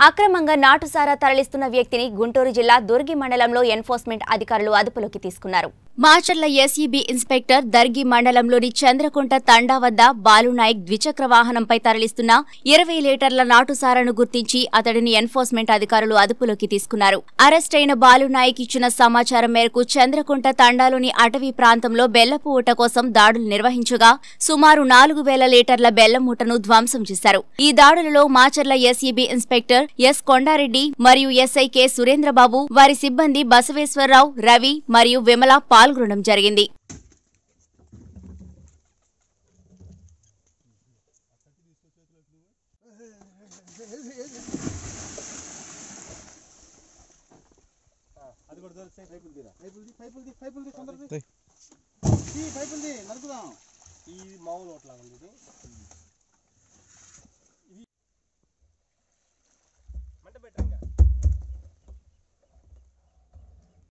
అక్రమంగా నాటుసారా తరలిస్తున్న వ్యక్తిని గుంటూరు జిల్లా దుర్గి మండలంలో ఎన్ఫోర్స్మెంట్ అధికారులు అదుపులోకి తీసుకున్నారు మాచర్ల ఎస్ఈబి ఇన్స్పెక్టర్ దర్గి మండలంలోని చంద్రకుంట తండా వద్ద బాలునాయక్ ద్విచక్ర వాహనంపై తరలిస్తున్న ఇరవై లీటర్ల నాటుసారాను గుర్తించి అతడిని ఎన్ఫోర్స్మెంట్ అధికారులు అదుపులోకి తీసుకున్నారు అరెస్ట్ అయిన బాలునాయక్ ఇచ్చిన సమాచారం మేరకు చంద్రకుంట తండాలోని అటవీ ప్రాంతంలో బెల్లపు ఊట కోసం దాడులు నిర్వహించగా సుమారు నాలుగు వేల లీటర్ల బెల్లం మూటను ధ్వంసం చేశారు ఈ దాడులలో Macherla SEB inspector S Kondareddy మరియు ఎస్ఐ కె సురేంద్రబాబు వారి సిబ్బంది బసవేశ్వరరావు రవి మరియు విమల పాల్గొనడం జరిగింది అది కూడా దొరుకుతాయి పైపులు తీరా పైపులు పైపులు తీ పైపులు తీ తొందరగా తీ. తీ పైపులు తీ నరుకుదాం ఈ మామూలు ఒకలా ఉంది ఇది